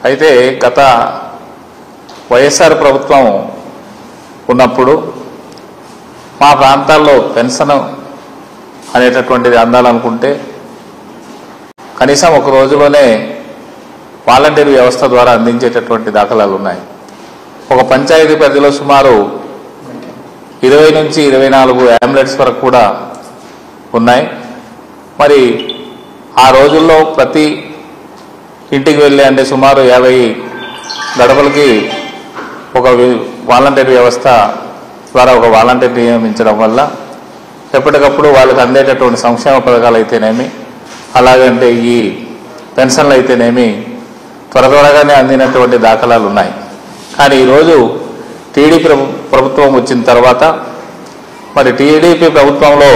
అయితే గత వైఎస్ఆర్ ప్రభుత్వం ఉన్నప్పుడు మా ప్రాంతాల్లో పెన్షన్ అనేటటువంటిది అందాలనుకుంటే కనీసం ఒక రోజులోనే వాలంటీర్ వ్యవస్థ ద్వారా అందించేటటువంటి దాఖలాలు ఉన్నాయి ఒక పంచాయతీ పరిధిలో సుమారు ఇరవై నుంచి ఇరవై నాలుగు అంబులెట్స్ వరకు కూడా ఉన్నాయి మరి ఆ రోజుల్లో ప్రతి ఇంటికి వెళ్ళి అంటే సుమారు యాభై గడపలకి ఒక వి- వాలంటీర్ వ్యవస్థ ద్వారా ఒక వాలంటీర్ నియమించడం వల్ల ఎప్పటికప్పుడు వాళ్ళకి అందేటటువంటి సంక్షేమ పథకాలు అయితేనేమి అలాగంటే ఈ పెన్షన్లు అయితేనేమి త్వర త్వరగానే అందినటువంటి దాఖలాలు ఉన్నాయి కానీ ఈరోజు టీడీపీ ప్రభు- ప్రభుత్వం వచ్చిన తర్వాత మరి టీడీపీ ప్రభుత్వంలో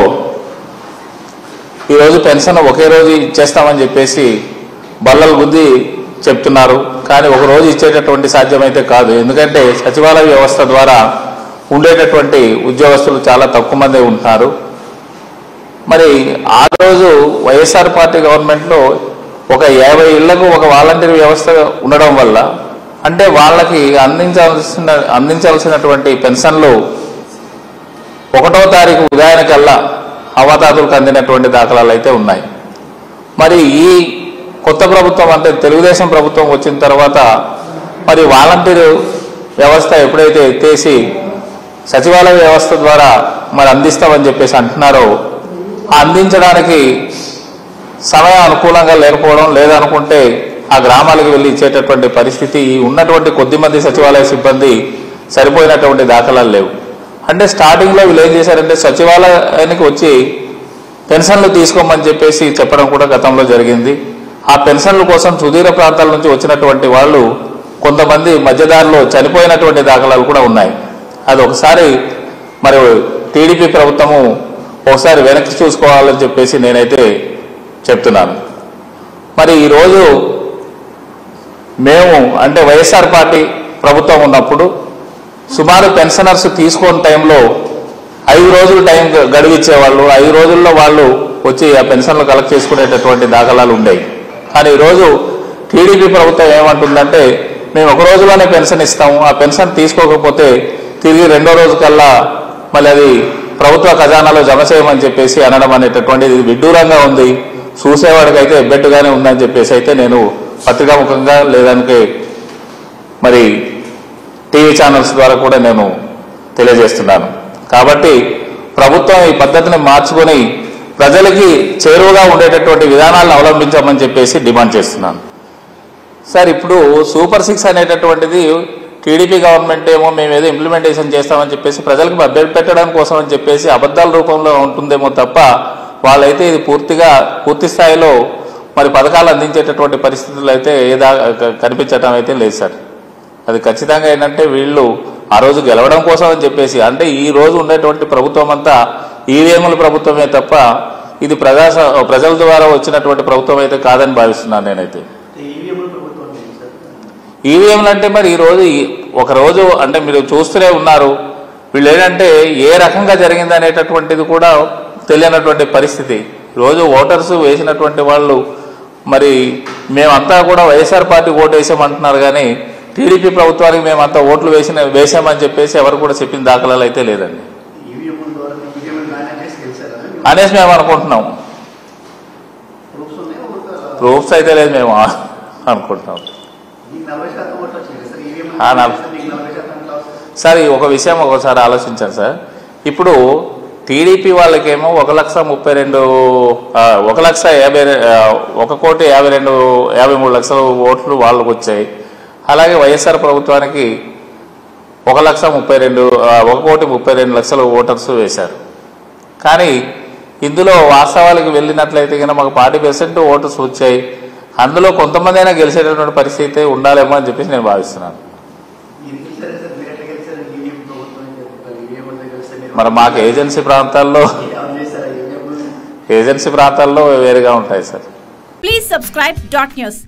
ఈరోజు పెన్షన్ ఒకే రోజు ఇచ్చేస్తామని చెప్పేసి బల్లలు గుద్ది చెప్తున్నారు కానీ ఒక రోజు ఇచ్చేటటువంటి సాధ్యమైతే కాదు ఎందుకంటే సచివాలయ వ్యవస్థ ద్వారా ఉండేటటువంటి ఉద్యోగస్తులు చాలా తక్కువ మందే ఉంటున్నారు మరి ఆ రోజు వైఎస్ఆర్ పార్టీ గవర్నమెంట్లో ఒక యాభై ఇళ్లకు ఒక వాలంటీర్ వ్యవస్థ ఉండడం వల్ల అంటే వాళ్ళకి అందించాల్సిన అందించాల్సినటువంటి పెన్షన్లు ఒకటో తారీఖు ఉదయానికల్లా అవతాతులకు అందినటువంటి దాఖలాలు అయితే ఉన్నాయి మరి ఈ కొత్త ప్రభుత్వం అంటే తెలుగుదేశం ప్రభుత్వం వచ్చిన తర్వాత మరి వాలంటీర్ వ్యవస్థ ఎప్పుడైతే ఎత్తేసి సచివాలయ వ్యవస్థ ద్వారా మరి అందిస్తామని చెప్పేసి అంటున్నారో ఆ అందించడానికి సమయం అనుకూలంగా లేకపోవడం లేదనుకుంటే ఆ గ్రామాలకు వెళ్ళి ఇచ్చేటటువంటి పరిస్థితి ఈ ఉన్నటువంటి కొద్ది మంది సచివాలయ సిబ్బంది సరిపోయినటువంటి దాఖలాలు లేవు అంటే స్టార్టింగ్లో వీళ్ళు ఏం చేశారంటే సచివాలయానికి వచ్చి పెన్షన్లు తీసుకోమని చెప్పేసి చెప్పడం కూడా గతంలో జరిగింది ఆ పెన్షన్ల కోసం సుదూర ప్రాంతాల నుంచి వచ్చినటువంటి వాళ్ళు కొంతమంది మధ్యదారిలో చనిపోయినటువంటి దాఖలాలు కూడా ఉన్నాయి అది ఒకసారి మరి టీడీపీ ప్రభుత్వము ఒకసారి వెనక్కి చూసుకోవాలని చెప్పేసి నేనైతే చెప్తున్నాను మరి ఈరోజు మేము అంటే వైఎస్ఆర్ పార్టీ ప్రభుత్వం ఉన్నప్పుడు సుమారు పెన్షనర్స్ తీసుకున్న టైంలో ఐదు రోజులు టైం గడువిచ్చేవాళ్ళు ఐదు రోజుల్లో వాళ్ళు వచ్చి ఆ పెన్షన్లు కలెక్ట్ చేసుకునేటటువంటి దాఖలాలు ఉండేవి కానీ ఈరోజు టీడీపీ ప్రభుత్వం ఏమంటుందంటే మేము ఒక రోజులోనే పెన్షన్ ఇస్తాము ఆ పెన్షన్ తీసుకోకపోతే తిరిగి రెండో రోజు కల్లా మళ్ళీ అది ప్రభుత్వ ఖజానాలో జమ చేయమని చెప్పేసి అనడం అనేటటువంటిది విడ్డూరంగా ఉంది చూసేవాడికైతే ఎబ్బెట్టుగానే ఉందని చెప్పేసి అయితే నేను పత్రికాముఖంగా లేదానికి మరి టీవీ ఛానల్స్ ద్వారా కూడా నేను తెలియజేస్తున్నాను కాబట్టి ప్రభుత్వం ఈ పద్ధతిని మార్చుకొని ప్రజలకి చేరువగా ఉండేటటువంటి విధానాలను అవలంబించమని చెప్పేసి డిమాండ్ చేస్తున్నాను సార్ ఇప్పుడు సూపర్ సిక్స్ అనేటటువంటిది టీడీపీ గవర్నమెంట్ ఏమో మేము ఏదో ఇంప్లిమెంటేషన్ చేస్తామని చెప్పేసి ప్రజలకు మభ్యపెట్టడం పెట్టడం కోసం అని చెప్పేసి అబద్ధాల రూపంలో ఉంటుందేమో తప్ప వాళ్ళైతే ఇది పూర్తిగా పూర్తి స్థాయిలో మరి పథకాలు అందించేటటువంటి పరిస్థితులు అయితే ఏదా కనిపించడం అయితే లేదు సార్ అది ఖచ్చితంగా ఏంటంటే వీళ్ళు ఆ రోజు గెలవడం కోసం అని చెప్పేసి అంటే ఈ రోజు ఉండేటువంటి ప్రభుత్వం అంతా ఈవీఎంల ప్రభుత్వమే తప్ప ఇది ప్రజా ప్రజల ద్వారా వచ్చినటువంటి ప్రభుత్వం అయితే కాదని భావిస్తున్నాను నేనైతే ఈవీఎంల ప్రభుత్వం లేదు సార్ ఈవీఎంలు అంటే మరి ఈ రోజు ఈ- ఒక రోజు అంటే మీరు చూస్తూనే ఉన్నారు వీళ్ళు ఏంటంటే ఏ రకంగా జరిగింది అనేటటువంటిది కూడా తెలియనటువంటి పరిస్థితి రోజు ఓటర్స్ వేసినటువంటి వాళ్ళు మరి మేమంతా కూడా వైఎస్ఆర్ పార్టీ ఓటు వేసామంటున్నారు కానీ టీడీపీ ప్రభుత్వానికి మేమంతా ఓట్లు వేసిన వేసామని చెప్పేసి ఎవరు కూడా చెప్పిన దాఖలాలు అయితే లేదండి ఈవీఎంల ద్వారా ఈవీఎంలు మేనేజ్ చేసి గెలిచారా అనేసి మేము అనుకుంటున్నాం ప్రూఫ్స్ ఉన్నాయి ఒక ప్రూఫ్స్ అయితే లేదు మేము అనుకుంటున్నాం మీకు నలభై శాతం ఓట్లు వచ్చింది సార్ ఈవీఎం ఆ, నలభై. మీకు నలభై శాతం ఎట్లా వస్తుంది సార్ ఈ ఒక విషయం ఒకసారి ఆలోచించాను సార్ ఇప్పుడు టీడీపీ వాళ్ళకేమో ఒక లక్ష ముప్పై రెండు ఆ, ఒక లక్ష యాభై రె- ఆ, ఒక కోటి యాభై రెండు యాభై మూడు లక్షల ఓట్లు వాళ్ళకు వచ్చాయి అలాగే వైఎస్ఆర్ ప్రభుత్వానికి ఒక లక్ష ముప్పై రెండు ఆ, ఒక కోటి ముప్పై రెండు లక్షల ఓటర్స్ వేశారు కానీ ఇందులో వాస్తవాలకు వెళ్ళినట్లయితే కనుక మాకు ఫార్టీ పర్సెంట్ ఓటర్స్ వచ్చాయి అందులో కొంతమంది అయినా గెలిచేటటువంటి పరిస్థితి ఉండాలేమో అని చెప్పేసి నేను భావిస్తున్నాను మీరు గెలిచారా సార్ మీరు ఎట్లా గెలిచారు ఈవీఎం ప్రభుత్వం అని చెప్తారు ఈవీఎం దగ్గర గెలిస్తే మీరు మరి మాకు ఏజెన్సీ ప్రాంతాల్లో ఆన్ చేశారా ఈవీఎం ఏజెన్సీ ప్రాంతాల్లో వేరుగా ఉంటాయి sir Please subscribe dot news